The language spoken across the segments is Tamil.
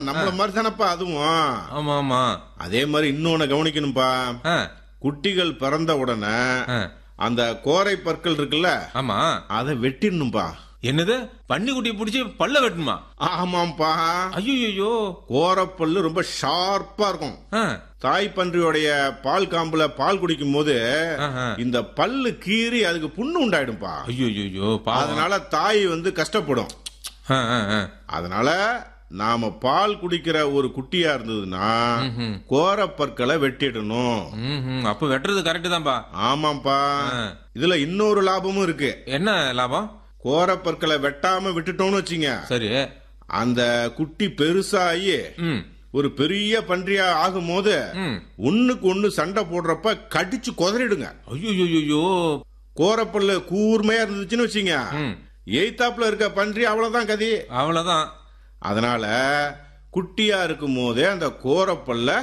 நம்மள மாதிரி தானப்பா அதுவும் ஆமா ஆமா அதே மாதிரி இன்னொன்னு கவனிக்கணும்பா ஆ, குட்டிகள் பிறந்த உடனே ஆ. அந்த கோரை பற்கள் இருக்குல்ல ஆமா அதை வெட்டிடணும்பா என்னது பன்னிக்குட்டியை பிடிச்சி பல்ல வெட்டுமா ஆமாம்பா ஐயோ கோரப்பல்லு ரொம்ப ஷார்ப்பா இருக்கும் ஆ தாய் பன்றியோடைய பால் காம்புல பால் குடிக்கும் போது ஆஹா. இந்த பல்லு கீறி அதுக்கு புண்ணு உண்டாயிடும்பா ஐயோ ஐயோ பாவம் அதனால தாய் வந்து கஷ்டப்படும் ஆ, ஆ, ஆ. அதனால நாம பால் குடிக்கிற ஒரு குட்டியா இருந்ததுன்னா ம்ஹும். கோரப்பற்களை வெட்டிடணும் ம்ஹும். அப்ப வெட்டுறது கரெக்ட் தான்ப்பா ஆமாப்பா ஆ. இதுல இன்னொரு லாபமும் இருக்கு என்ன லாபம் கோரப்பற்களை வெட்டாம விட்டுட்டோம்னு வச்சுங்க சரி அந்த குட்டி பெருசாகி ம் ஒரு பெரிய பன்றியா ஆகும்போது ம் ஒண்ணுக்கு ஒண்ணு சண்டை போடுறப்ப கடிச்சு குதறிடுங்க ஐயோ ஐயோ கோரப்பல்லு கூர்மையா இருந்துச்சுன்னு வச்சுங்க ம் எய்தாப்புல இருக்க பன்றி அவ்வளவுதான் கதி அவ்வளவுதான் அதனால குட்டியா இருக்கும் போதே அந்த கோரப்பல்ல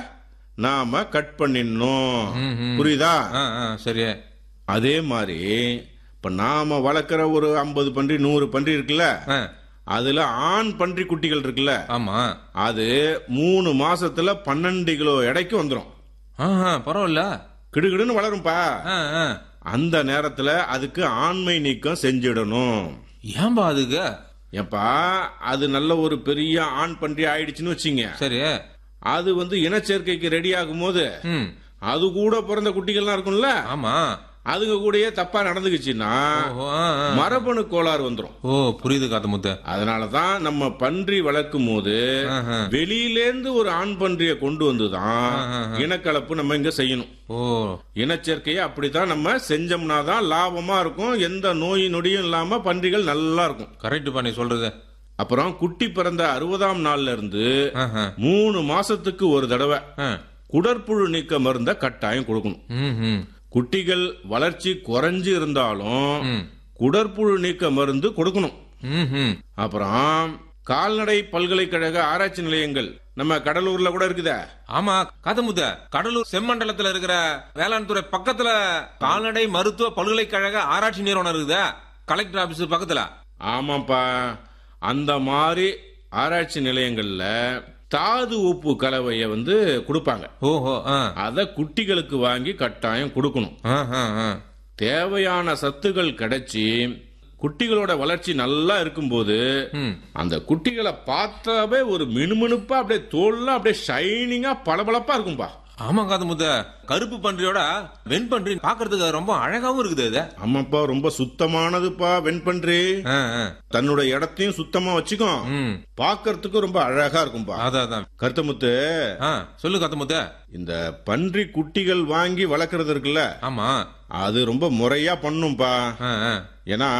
நாம கட் பண்ணிடணும் ம், ம். புரியுதா ஆ, ஆ, சரி அதே மாதிரி இப்ப நாம வளர்க்குற ஒரு ஐம்பது பன்றி நூறு பன்றி இருக்குல்ல ஆ, அதுல ஆண் பன்றி குட்டிகள் இருக்குல்ல ஆமா அது மூணு மாசத்துல பன்னெண்டு கிலோ எடைக்கு வந்துடும் ஆஹா, பரவாயில்ல கிடுகிடுன்னு வளரும்பா ஆ, ஆ. அந்த நேரத்துல அதுக்கு ஆண்மை நீக்கம் செஞ்சிடணும் ஏன்பா அதுக்கு ஏப்பா அது நல்ல ஒரு பெரிய ஆண் பன்றி ஆயிடுச்சுன்னு வச்சுங்க சரி அது வந்து இனச்சேர்க்கைக்கு ரெடி ஆகும் போது ம் அது கூட பிறந்த குட்டிகள்லாம் இருக்கும்ல ஆமா அதுங்க கூடயே தப்பா நடந்துக்குச்சுன்னா ஓஹோ, ஆ, ஆ. மரபணு கோளாறு வந்துரும் ஓ புரியுது காத்து முத்த அதனாலதான் நம்ம பன்றி வளர்க்கும் போது ஆஹா. வெளியிலேந்து ஒரு ஆண் பன்றியை கொண்டு வந்துதான் ஆஹா. இனக்கலப்பு நம்ம இங்க செய்யணும் ஓ இனச்சேர்க்கையை அப்படித்தான் நம்ம செஞ்சோம்னா தான் லாபமா இருக்கும் எந்த நோய் நொடியும் இல்லாம பன்றிகள் நல்லா இருக்கும் கரெக்ட் பண்ணி சொல்றது அப்புறம் குட்டி பிறந்த அறுபதாம் நாள்ல இருந்து ஆஹா. மூணு மாசத்துக்கு ஒரு தடவை ஆ. குடற்புழு நீக்க மருந்த கட்டாயம் கொடுக்கணும் ம், ம். குட்டிகள் வளர்ச்சி குறைஞ்சு இருந்தாலும் ம். குடற்புழு நீக்க மருந்து கொடுக்கணும் ம், ம். அப்புறம் கால்நடை பல்கலைக்கழக ஆராய்ச்சி நிலையங்கள் நம்ம கடலூர்ல கூட இருக்குதே ஆமா காத்தமுத்த கடலூர் செம்மண்டலத்துல இருக்கிற வேளாண் துறை பக்கத்துல கால்நடை மருத்துவ பல்கலைக்கழக ஆராய்ச்சி நிறுவனம் இருக்குதா கலெக்டர் ஆபீஸ் பக்கத்துல ஆமாப்பா அந்த மாதிரி ஆராய்ச்சி நிலையங்கள்ல தாது உப்பு கலவைய வந்து கொடுப்பாங்க ஓஹோ ஆ. அத குட்டிகளுக்கு வாங்கி கட்டாயம் கொடுக்கணும் ஆ, ஆ, ஆ. தேவையான சத்துகள் கிடைச்சி குட்டிகளோட வளர்ச்சி நல்லா இருக்கும்போது ம். அந்த குட்டிகளை பார்த்தாவே ஒரு மினுமினுப்பா அப்படியே தோல்லாம் அப்படியே ஷைனிங்கா பளபளப்பா இருக்கும்பா ஆமா காத்தமுத்த கருப்பு பன்றியோட வெண்பன்றி பாக்குறதுக்கு ரொம்ப அழகாவும் இருக்குது அது ஆமாப்பா ரொம்ப சுத்தமானதுப்பா வெண்பன்றி ஆ, ஆ. தன்னோட இடத்தையும் சுத்தமா வச்சுக்கும் ம். பார்க்கறதுக்கு ரொம்ப அழகா இருக்கும்பா அதான் அதான் கருத்தமுத்து ஆ, சொல்லு காத்தமுத்த இந்த பன்றி குட்டிகள் வாங்கி வளர்க்கறது இருக்குல்ல ஆமா அது ரொம்ப முறையா பண்ணும்பா ஆ, ஆ. ஏன்னா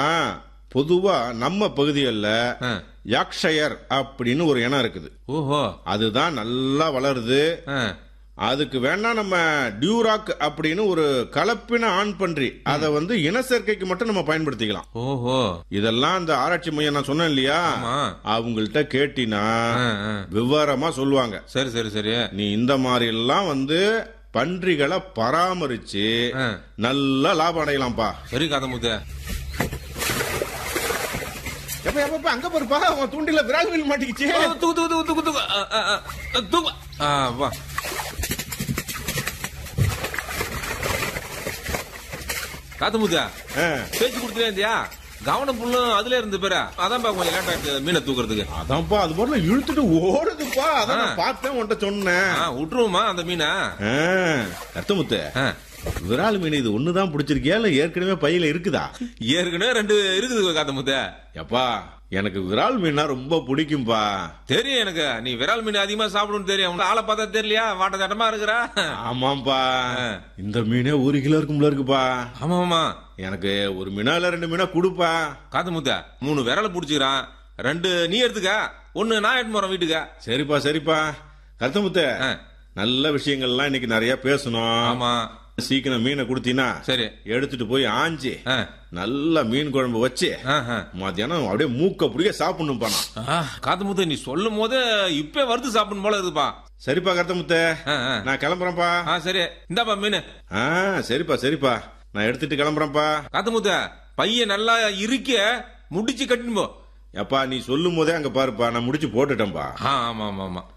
பொதுவா நம்ம பகுதிகளில் ஆ. யாக்ஷயர் அப்படின்னு ஒரு இனம் இருக்குது ஓஹோ அதுதான் நல்லா வளருது ஆ. அதுக்கு வேணா நம்ம டியூராக் அப்படின்னு ஒரு கலப்பின ஆண் பன்றி அதை வந்து இனச்சேர்க்கைக்கு மட்டும் நம்ம பயன்படுத்திக்கலாம் ஓஹோ இதெல்லாம் அந்த ஆராய்ச்சி மையம் நான் சொன்னேன் இல்லையா ஆமா அவங்கள்ட்ட கேட்டினா ஆ, ஆ. விவரமா சொல்லுவாங்க சரி சரி சரி நீ இந்த மாதிரி எல்லாம் வந்து பன்றிகளை பராமரிச்சு ஆ. நல்ல லாபம் அடையலாம்ப்பா சரி காத்தமுத்த எப்ப எப்ப அங்க போறப்பா உன் தூண்டில விரால் மீன் மாட்டிக்கிச்சு தூக்கு தூக்கு தூக்கு தூக்கு தூக்கு ஆ, ஆ, ஆ, தூக்கு ஆ வா காத்தமுத்தா ஆ. பேச்சு கொடுத்துட்டே இருந்தியா கவனம் புல்லும் அதுல இருந்து பேர அதான் பா கொஞ்சம் லேட் ஆயிடுச்சு மீனை தூக்குறதுக்கு அதான்ப்பா அது போல இழுத்துட்டு ஓடுதுப்பா அதான் நான் பார்த்தேன் உன்கிட்ட சொன்னேன் ஆ, விட்டுருவோமா அந்த மீனை ஆ, கருத்தமுத்து ஆ. விரால் மீன் இது ஒண்ணுதான் பிடிச்சிருக்கியா இல்ல ஏற்கனவே பையில இருக்குதா ஏற்கனவே ரெண்டு இருக்குது காத்தமுத்த எப்பா எனக்கு விரால் மீனா ரொம்ப பிடிக்கும்பா தெரியும் எனக்கு நீ விரால் மீன் அதிகமா சாப்பிடுன்னு தெரியும் உங்க ஆளை பார்த்தா தெரியலையா வாட்ட தட்டமா இருக்கிறா ஆமாம்பா இந்த மீனே ஒரு கிலோ இருக்கும்ல இருக்குப்பா ஆமா ஆமா எனக்கு ஒரு மீனா இல்ல ரெண்டு மீனா கொடுப்பா காத்தமுத்த மூணு விரலை புடிச்சுக்கிறான் ரெண்டு நீ எடுத்துக்க ஒன்னு நான் எடுத்து போறேன் வீட்டுக்கு சரிப்பா சரிப்பா கருத்தமுத்து ஆ. நல்ல விஷயங்கள்லாம் இன்னைக்கு நிறைய பேசணும் ஆமா சீக்கிரம் மீனை கொடுத்தீங்கன்னா சரி எடுத்துட்டு போய் ஆஞ்சி ஆ. நல்ல மீன் குழம்பு வச்சு ஆஹா. மத்தியானம் அப்படியே மூக்க பிடிக்க சாப்பிடணும் பானா ஆ, காத்தமுத்து நீ சொல்லும் போது இப்ப வறுத்து சாப்பிடணும் போல இருக்குப்பா சரிப்பா கருத்தமுத்து ஆ, ஆ. நான் கிளம்புறேன்ப்பா ஆ சரி இந்தாப்பா மீன் ஆ சரிப்பா சரிப்பா நான் எடுத்துட்டு கிளம்புறேன்ப்பா காத்தமுத்த பையன் நல்லா இருக்க முடிச்சு கட்டின்னு போ அப்பா நீ சொல்லும் போதே அங்க பாருப்பா நான் முடிச்சு போட்டுட்டேன்பா ஆ, ஆமா ஆமா ஆமா